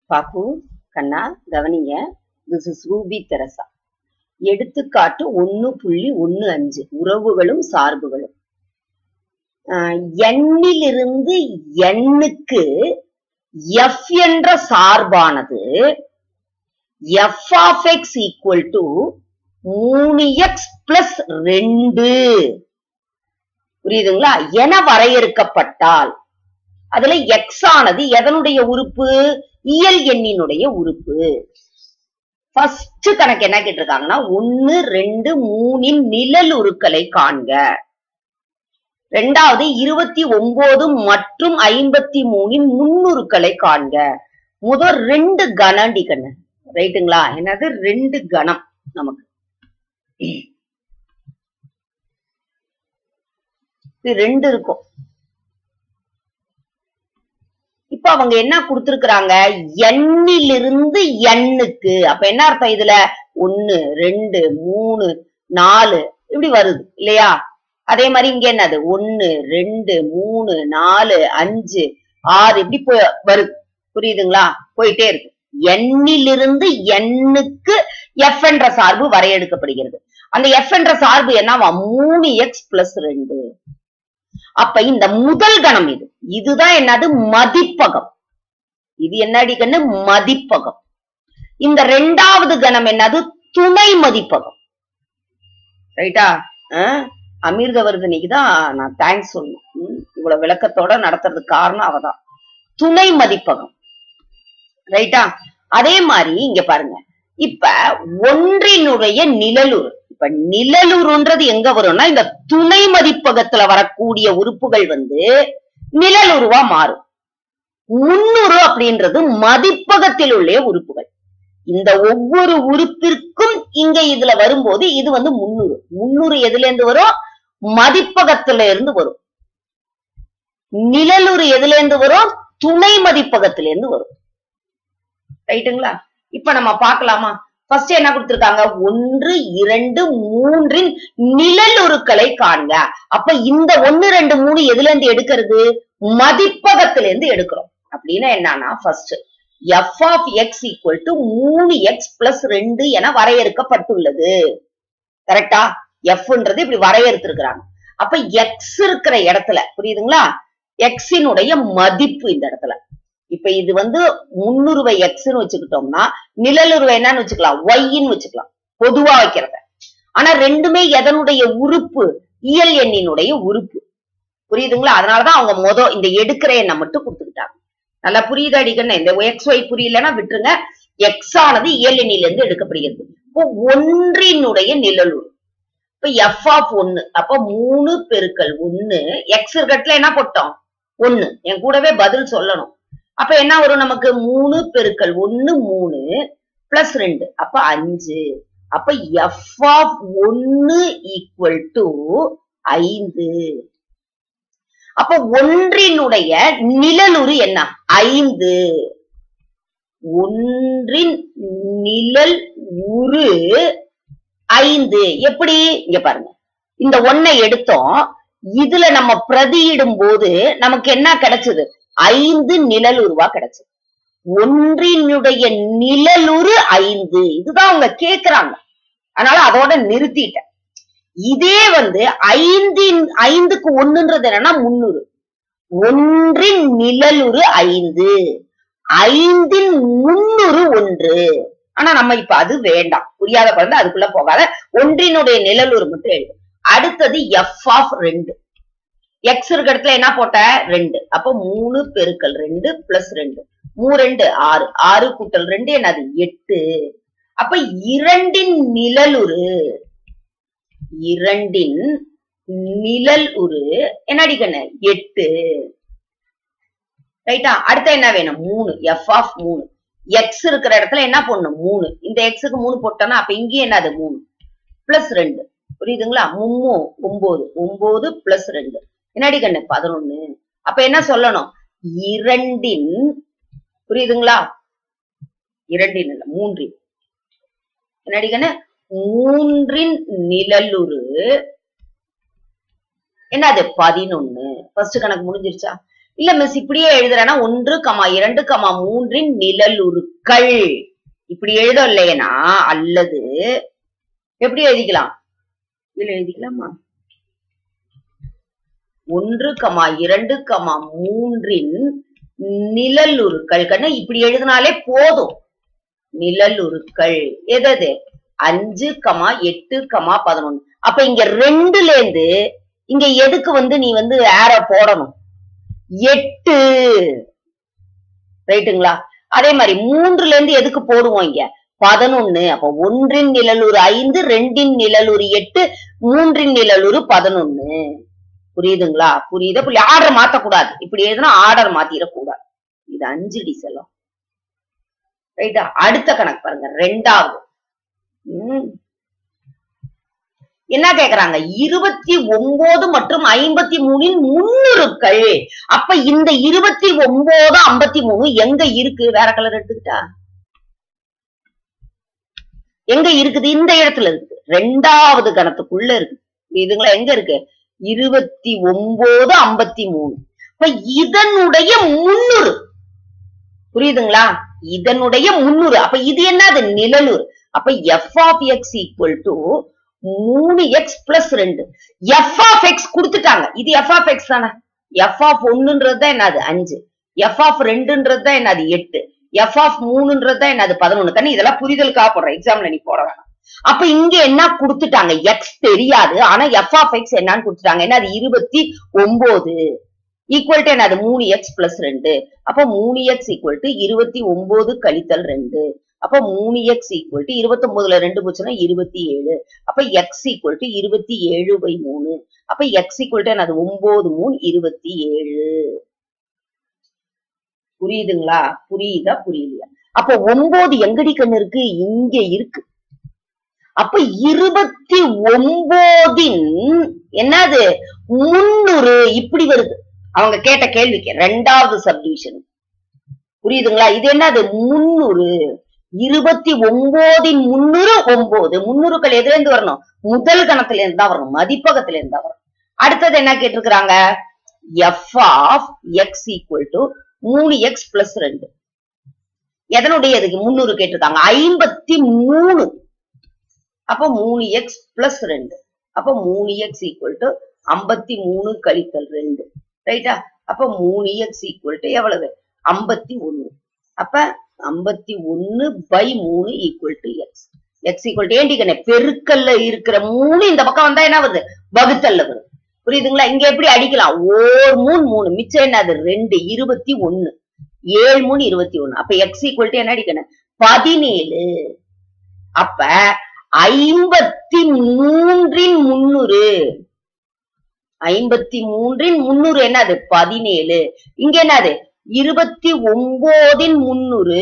பாப்பு கண்ணா கவனிங்க this is Ruby Teresa எடுத்துக்காட்டு ஒன்னு புள்ளி ஒன்னு அஞ்சு உறவுகளும் சார்புகளும் ஆஹ் எண்ணிலிருந்து எண்ணுக்கு எஃப் என்ற சார்பானது f of x equal to மூணு எக்ஸ் பிளஸ் ரெண்டு புரியுதுங்களா என வரையறுக்கப்பட்டால் அதுல எக்ஸ் ஆனது எதனுடைய உறுப்பு இயல் எண்ணினுடைய உறுப்பு ஃபர்ஸ்ட் கணக்கு என்ன கேட்டிருக்காங்கன்னா ஒன்னு ரெண்டு மூணின் நிழல் உருக்களை காண்க ரெண்டாவது இருபத்தி ஒன்பது மற்றும் ஐம்பத்தி மூணின் முன்னுருக்களை காண்க முதல் ரெண்டு கணண்டி கண்ணு ரைட்டுங்களா என்னது ரெண்டு கணம் நமக்கு இது ரெண்டு இருக்கும் இப்ப அவங்க என்ன கொடுத்திருக்கிறாங்க எண்ணிலிருந்து எண்ணுக்கு அப்ப என்ன அர்த்தம் இதுல ஒன்னு ரெண்டு மூணு நாலு இப்படி வருது இல்லையா அதே மாதிரி இங்க என்னது ஒன்னு ரெண்டு மூணு நாலு அஞ்சு ஆறு இப்படி போய் வருது புரியுதுங்களா போயிட்டே இருக்கு எண்ணிலிருந்து எண்ணுக்கு எஃப் என்ற சார்பு வரையறுக்கப்படுகிறது அந்த எஃப் என்ற சார்பு என்னவா மூணு எக்ஸ் பிளஸ் ரெண்டு அப்ப இந்த முதல் கணம் இது இதுதான் என்னது மதிப்பகம் இது என்னடி கண்ணு மதிப்பகம் இந்த ரெண்டாவது கணம் என்னது துணை மதிப்பகம் ரைட்டா அமிர்தவர்தனிக்கு தான் நான் தேங்க்ஸ் சொல்லணும் ம், இவ்வளவு விளக்கத்தோட நடத்துறதுக்கு காரணம் அவதான் துணை மதிப்பகம் ரைட்டா அதே மாதிரி இங்க பாருங்க இப்ப ஒன்றினுடைய நிழலுறு இப்ப நிழலுருன்றது எங்க வரும்னா இந்த துணை மதிப்பகத்துல வரக்கூடிய உறுப்புகள் வந்து நிழலுருவா மாறும் முன்னுரு அப்படின்றது மதிப்பகத்தில் உள்ள உறுப்புகள் இந்த ஒவ்வொரு உறுப்பிற்கும் இங்க இதுல வரும்போது இது வந்து முன்னூறு முன்னூறு எதுல இருந்து வரும் மதிப்பகத்துல இருந்து வரும் நிழலுறு எதுல இருந்து வரும் துணை மதிப்பகத்துல இருந்து வரும் ரைட்டுங்களா இப்ப நம்ம பார்க்கலாமா ஃபர்ஸ்ட் என்ன கொடுத்திருக்காங்க ஒன்று இரண்டு மூன்றின் நிழலுருக்களை காண்க அப்ப இந்த ஒன்னு ரெண்டு மூணு எதுல இருந்து எடுக்கிறது மதிப்பகத்துல இருந்து எடுக்கிறோம் அப்படின்னா என்னன்னா first f of x equal to மூணு எக்ஸ் பிளஸ் ரெண்டு என வரையறுக்கப்பட்டுள்ளது கரெக்டா எஃப்ன்றது இப்படி வரையறுத்திருக்கிறாங்க அப்ப எக்ஸ் இருக்கிற இடத்துல புரியுதுங்களா எக்ஸினுடைய மதிப்பு இந்த இடத்துல இப்ப இது வந்து முன்னுருவை எக்ஸ்ன்னு வச்சுக்கிட்டோம்னா நிழலுருவை என்னன்னு வச்சுக்கலாம் ஒய்ன்னு வச்சுக்கலாம் பொதுவா வைக்கிறத ஆனா ரெண்டுமே எதனுடைய உறுப்பு இயல் எண்ணினுடைய உறுப்பு புரியுதுங்களா அதனாலதான் அவங்க மொத இந்த எடுக்கிற எண்ணை மட்டும் கொடுத்துக்கிட்டாங்க நல்லா புரியுது அடிக்கணும் இந்த எக்ஸ் ஒய் புரியலன்னா விட்டுருங்க எக்ஸ் ஆனது இயல் எண்ணில இருந்து எடுக்கப்படுகிறது இப்போ ஒன்றினுடைய நிழலுரு இப்ப எஃப் ஆஃப் ஒன்னு அப்ப மூணு பெருக்கல் ஒன்னு எக்ஸ் இருக்கட்டுல என்ன போட்டோம் ஒன்னு என் கூடவே பதில் சொல்லணும் அப்ப என்ன வரும் நமக்கு மூணு பெருக்கல் ஒன்னு மூணு பிளஸ் ரெண்டு அப்ப அஞ்சு அப்ப எஃப் ஆஃப் ஒன்னு ஈக்குவல் டு ஐந்து அப்ப ஒன்றினுடைய நிழலுரு என்ன ஐந்து ஒன்றின் நிழல் உரு ஐந்து எப்படி இங்க பாருங்க இந்த ஒன்னை எடுத்தோம் இதுல நம்ம பிரதியிடும் போது நமக்கு என்ன கிடைச்சது ஐந்து நிழலுருவா கிடைச்சது ஒன்றினுடைய நிழலுரு ஐந்து இதுதான் அவங்க கேக்குறாங்க அதனால அதோட நிறுத்திட்டேன் இதே வந்து ஐந்தின் ஐந்துக்கு ஒண்ணுன்றது என்னன்னா முன்னூறு ஒன்றின் நிழலுரு ஐந்து ஐந்தின் முன்னூறு ஒன்று ஆனா நம்ம இப்ப அது வேண்டாம் புரியாத குழந்தை அதுக்குள்ள போகாத ஒன்றினுடைய நிழலுரு மட்டும் எழுது அடுத்தது எஃப் ஆஃப் ரெண்டு எக்ஸ் இருக்க இடத்துல என்ன போட்ட ரெண்டு அப்ப மூணு பெருக்கல் ரெண்டு பிளஸ் ரெண்டு மூ ரெண்டு ஆறு ஆறு கூட்டல் ரெண்டு என்னது எட்டு அப்ப இரண்டின் நிழலுரு இரண்டின் நிழல் உரு என்னடி கண்ணு எட்டு ரைட்டா அடுத்த என்ன வேணும் மூணு எஃப் ஆஃப் மூணு எக்ஸ் இருக்கிற இடத்துல என்ன போடணும் மூணு இந்த எக்ஸுக்கு மூணு போட்டோம்னா அப்ப இங்கேயும் என்னது மூணு பிளஸ் ரெண்டு புரியுதுங்களா மும்மூ ஒன்பது ஒன்பது பிளஸ் ரெண்டு என்னடி கண்ணு பதினொன்னு அப்ப என்ன சொல்லணும் இரண்டின் புரியுதுங்களா இரண்டின் இல்ல மூன்றின் என்னடி கண்ணு மூன்றின் நிழலுரு என்னது பதினொன்னு ஃபர்ஸ்ட் கணக்கு முடிஞ்சிருச்சா இல்ல மிஸ் இப்படியே எழுதுறேன்னா ஒன்று கமா இரண்டு கமா மூன்றின் நிழலுருக்கள் இப்படி எழுத இல்லையனா அல்லது எப்படி எழுதிக்கலாம் இதுல எழுதிக்கலாமா ஒன்று கமா இரண்டு கமா மூன்றின் நிழலுருக்கள் கண்ணு இப்படி எழுதினாலே போதும் நிழலுருக்கள் எதது அஞ்சு கமா எட்டு கமா பதினொன்னு அப்ப இங்க ரெண்டுல இருந்து இங்க எதுக்கு வந்து நீ வந்து ஏற போடணும் எட்டு ரைட்டுங்களா அதே மாதிரி மூன்றுல இருந்து எதுக்கு போடுவோம் இங்க பதினொன்னு அப்ப ஒன்றின் நிழலூர் ஐந்து ரெண்டின் நிழலூர் எட்டு மூன்றின் நிழலூர் பதினொன்னு புரியுதுங்களா புரியுது புள்ளி ஆர்டர் மாத்தக்கூடாது இப்படி எழுதுனா ஆர்டர் மாத்திரக்கூடாது இது அஞ்சு டி செல்லம் ரைட்டா அடுத்த கணக்கு பாருங்க ரெண்டாவது ம். என்ன கேக்குறாங்க இருபத்தி ஒன்பது மற்றும் ஐம்பத்தி மூணின் முன்னுருக்கள் அப்ப இந்த இருபத்தி ஒன்பது ஐம்பத்தி மூணு எங்க இருக்கு வேற கலர் எடுத்துக்கிட்டா எங்க இருக்குது இந்த இடத்துல இருக்கு ரெண்டாவது கணத்துக்குள்ள இருக்கு இதுங்களா எங்க இருக்கு இருபத்தி ஒன்பது ஐம்பத்தி மூணு இப்ப இதனுடைய முன்னூறு புரியுதுங்களா இதனுடைய முன்னூறு அப்ப இது என்னது நிழலூர் அப்ப f of x equal to மூணு எக்ஸ் பிளஸ் ரெண்டு எஃப் ஆஃப் எக்ஸ் கொடுத்துட்டாங்க இது எஃப் ஆஃப் எக்ஸ் தானே எஃப் ஆஃப் ஒண்ணுன்றது தான் என்னது அஞ்சு எஃப் ஆஃப் ரெண்டுன்றது தான் என்னது எட்டு எஃப் ஆஃப் மூணுன்றது தான் என்னது பதினொன்னு கண்ணு இதெல்லாம் புரிதலுக்காக போடுறேன் எக்ஸாம்ல நீ போட வேணாம் அப்ப இங்க என்ன கொடுத்துட்டாங்க எக்ஸ் தெரியாது ஆனா எஃப் ஆஃப் எக்ஸ் என்னன்னு கொடுத்துட்டாங்க என்ன அது இருபத்தி ஒன்பது ஈக்குவல் டு என்னது மூணு எக்ஸ் பிளஸ் ரெண்டு அப்ப மூணு எக்ஸ் ஈக்குவல் டு இருபத்தி ஒன்பது கழித்தல் ரெண்டு அப்ப மூணு எக்ஸ் ஈக்குவல் டு இருபத்தி ஒன்பதுல ரெண்டு போச்சுன்னா இருபத்தி ஏழு அப்ப எக்ஸ் ஈக்குவல் டு இருபத்தி ஏழு பை மூணு அப்ப எக்ஸ் ஈக்குவல் டு என்னது ஒன்பது மூணு இருபத்தி ஏழு புரியுதுங்களா புரியுதா புரியலையா அப்ப ஒன்பது எங்கடி கண்ணு இருக்கு இங்க இருக்கு அப்ப இருபத்தி ஒன்பதின் என்னது முன்னூறு இப்படி வருது அவங்க கேட்ட கேள்விக்கு ரெண்டாவது சப்டிவிஷன் புரியுதுங்களா இது என்னது முன்னூறு இருபத்தி ஒன்பதின் முன்னூறு ஒன்பது முன்னூறுக்கள் எதுல இருந்து வரணும் முதல் கணத்துல இருந்து தான் வரணும் மதிப்பகத்துல இருந்து தான் வரணும் அடுத்தது என்ன கேட்டிருக்கிறாங்க f of x equal to மூணு எக்ஸ் பிளஸ் ரெண்டு எதனுடைய இதுக்கு முன்னூறு கேட்டிருக்காங்க ஐம்பத்தி மூணு அப்ப மூணு எக்ஸ் பிளஸ் ரெண்டு அப்ப மூணு எக்ஸ் ஈக்குவல் டு ஐம்பத்தி மூணு கழித்தல் ரெண்டு ரைட்டா அப்ப மூணு எக்ஸ் ஈக்குவல் டு எவ்வளவு ஐம்பத்தி ஒண்ணு அப்ப ஐம்பத்தி ஒண்ணு பை மூணு equal to x x equal to ஏண்டிக்கண்ணே பெருக்கல்ல இருக்கிற மூணு இந்த பக்கம் வந்தா என்ன வருது வகுத்தல்ல வருது புரியுதுங்களா இங்க எப்படி அடிக்கலாம் ஓர் மூணு மூணு மிச்சம் என்னது ரெண்டு இருபத்தி ஒண்ணு ஏழு மூணு இருபத்தி ஒண்ணு அப்ப எக்ஸ் ஈக்குவல் டு என்ன அடிக்கணும் பதினேழு அப்ப ஐம்பத்தி மூன்றின் முன்னூறு ஐம்பத்தி மூன்றின் முன்னூறு என்னது பதினேழு இங்க என்னது இருபத்தி ஒன்பதின் முன்னூறு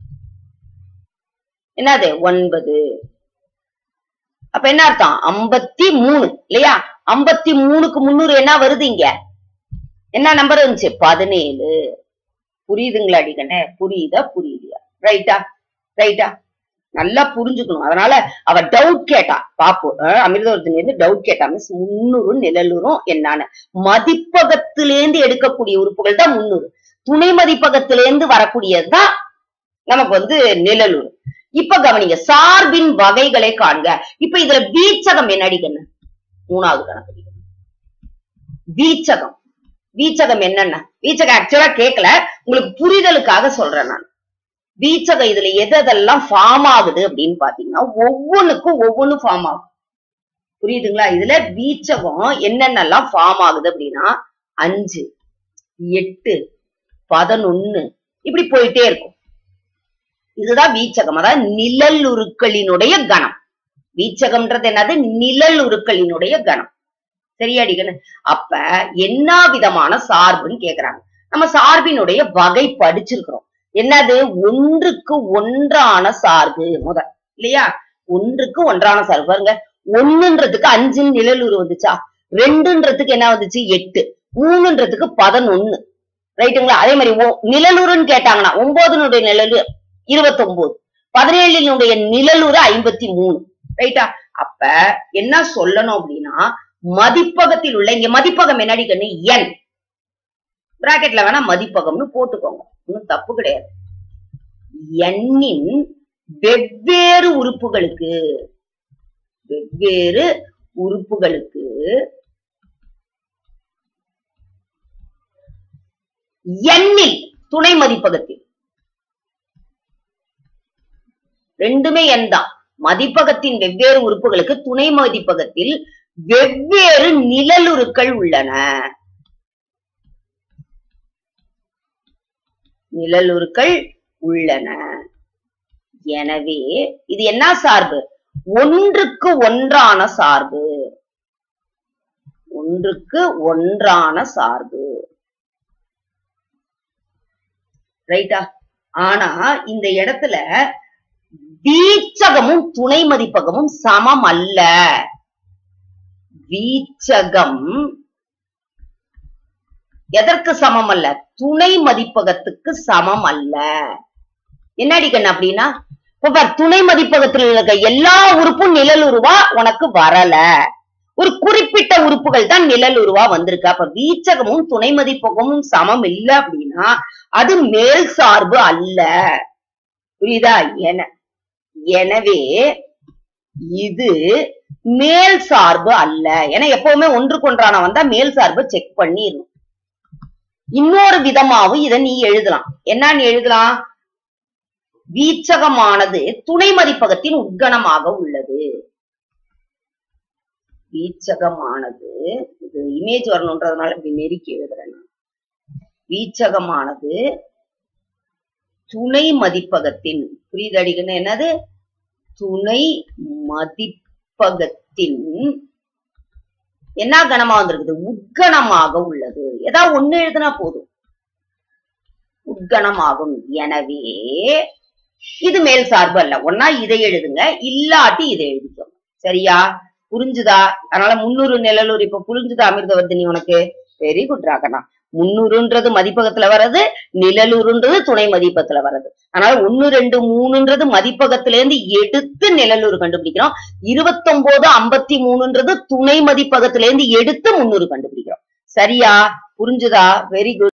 என்னது ஒன்பது அப்ப என்ன அர்த்தம் ஐம்பத்தி மூணு இல்லையா ஐம்பத்தி மூணுக்கு முன்னூறு என்ன வருது இங்க என்ன நம்பர் இருந்துச்சு பதினேழு புரியுதுங்களா அடிக்கண்ணே புரியுதா புரியுதா ரைட்டா ரைட்டா நல்லா புரிஞ்சுக்கணும் அதனால அவ டவுட் கேட்டா பாப்பு அஹ் அமிர்தவர்த்தினி இருந்து டவுட் கேட்டா மிஸ் முன்னூறு நிழலூரும் என்னன்னு மதிப்பகத்திலேந்து எடுக்கக்கூடிய உறுப்புகள் தான் முன்னூறு துணை மதிப்பகத்திலேந்து வரக்கூடியதுதான் நமக்கு வந்து நிழலூர் இப்ப கவனிங்க சார்பின் வகைகளை காண்க இப்ப இதுல வீச்சகம் என்ன அடிக்கணும் மூணாவது கணக்கு வீச்சகம் வீச்சகம் என்னென்ன வீச்சகம் ஆக்சுவலா கேட்கல உங்களுக்கு புரிதலுக்காக சொல்றேன் நான் வீச்சகம் இதுல எது எதெல்லாம் ஃபார்ம் ஆகுது அப்படின்னு பாத்தீங்கன்னா ஒவ்வொன்றுக்கும் ஒவ்வொன்னு ஃபார்ம் ஆகும் புரியுதுங்களா இதுல வீச்சகம் என்னென்னலாம் ஃபார்ம் ஆகுது அப்படின்னா அஞ்சு எட்டு பதினொன்னு இப்படி போயிட்டே இருக்கும் இதுதான் வீச்சகம் அதாவது நிழல் உருக்களினுடைய கணம் வீச்சகம்ன்றது என்னது நிழல் உருக்களினுடைய கணம் சரியாடிக்கணும் அப்ப என்ன விதமான சார்புன்னு கேக்குறாங்க நம்ம சார்பினுடைய வகை படிச்சிருக்கிறோம் என்னது ஒன்றுக்கு ஒன்றான சார்பு முத இல்லையா ஒன்றுக்கு ஒன்றான சார்பு பாருங்க ஒண்ணுன்றதுக்கு அஞ்சு நிழலுரு வந்துச்சா ரெண்டுன்றதுக்கு என்ன வந்துச்சு எட்டு மூணுன்றதுக்கு பதினொன்னு ரைட்டுங்களா அதே மாதிரி ஒ- நிழலுருன்னு கேட்டாங்கன்னா ஒன்பதுனுடைய நிழலு இருபத்தி ஒன்பது பதினேழினுடைய நிழலுரு ஐம்பத்தி மூணு ரைட்டா அப்ப என்ன சொல்லணும் அப்படின்னா மதிப்பகத்தில் உள்ள இங்க மதிப்பகம் என்னடி கண்ணு என் பிராக்கெட்ல வேணா மதிப்பகம்னு போட்டுக்கோங்க ஒன்னும் தப்பு கிடையாது எண்ணின் வெவ்வேறு உறுப்புகளுக்கு வெவ்வேறு உறுப்புகளுக்கு எண்ணில் துணை மதிப்பகத்தில் ரெண்டுமே எண் தான் மதிப்பகத்தின் வெவ்வேறு உறுப்புகளுக்கு துணை மதிப்பகத்தில் வெவ்வேறு நிழலுருக்கள் உள்ளன நிழலுருக்கள் உள்ளன எனவே இது என்ன சார்பு ஒன்றுக்கு ஒன்றான சார்பு ஒன்றுக்கு ஒன்றான சார்பு ரைட்டா ஆனா இந்த இடத்துல வீச்சகமும் துணை மதிப்பகமும் சமம் அல்ல வீச்சகம் எதற்கு சமம் அல்ல துணை மதிப்பகத்துக்கு சமம் அல்ல என்னடி கண்ணு அப்படின்னா இப்ப பார், துணை மதிப்பகத்தில் இருக்க எல்லா உறுப்பும் நிழலுருவா உனக்கு வரல ஒரு குறிப்பிட்ட உறுப்புகள் தான் நிழலுருவா வந்திருக்கு அப்ப வீச்சகமும் துணை மதிப்பகமும் சமம் இல்ல அப்படின்னா அது மேல் சார்பு அல்ல புரியுதா என எனவே இது மேல் சார்பு அல்ல ஏன்னா எப்பவுமே ஒன்றுக்கு ஒன்றான வந்தா மேல் சார்பு செக் பண்ணிடணும் இன்னொரு விதமாவும் இதை நீ எழுதலாம் என்னன்னு எழுதலாம் வீச்சகமானது துணை மதிப்பகத்தின் உட்கணமாக உள்ளது வீச்சகமானது இது இமேஜ் வரணுன்றதுனால இப்படி நெருக்கி எழுதுறேன் நான். வீச்சகமானது துணை மதிப்பகத்தின் புரியுது அடிக்கணும் என்னது துணை மதிப்பகத்தின் என்ன கணமா வந்திருக்குது உட்கணமாக உள்ளது ஏதாவது ஒண்ணு எழுதுனா போதும் உட்கணமாகும் எனவே இது மேல் சார்பு அல்ல ஒன்னா இதை எழுதுங்க இல்லாட்டி இதை எழுதிக்கோங்க சரியா புரிஞ்சுதா அதனால முன்னூறு நிழலூர் இப்ப புரிஞ்சுதா அமிர்தவர்தினி உனக்கு வெரி குட் ராகனா முன்னூறுன்றது மதிப்பகத்துல வர்றது நிழலூருன்றது துணை மதிப்பகத்துல வர்றது அதனால ஒன்னு ரெண்டு மூணுன்றது மதிப்பகத்துல இருந்து எடுத்து நிழலூர் கண்டுபிடிக்கிறோம் இருபத்தொன்பது ஐம்பத்தி மூணுன்றது துணை மதிப்பகத்துல இருந்து எடுத்து முன்னூறு கண்டுபிடிக்கிறோம் சரியா புரிஞ்சுதா வெரி குட்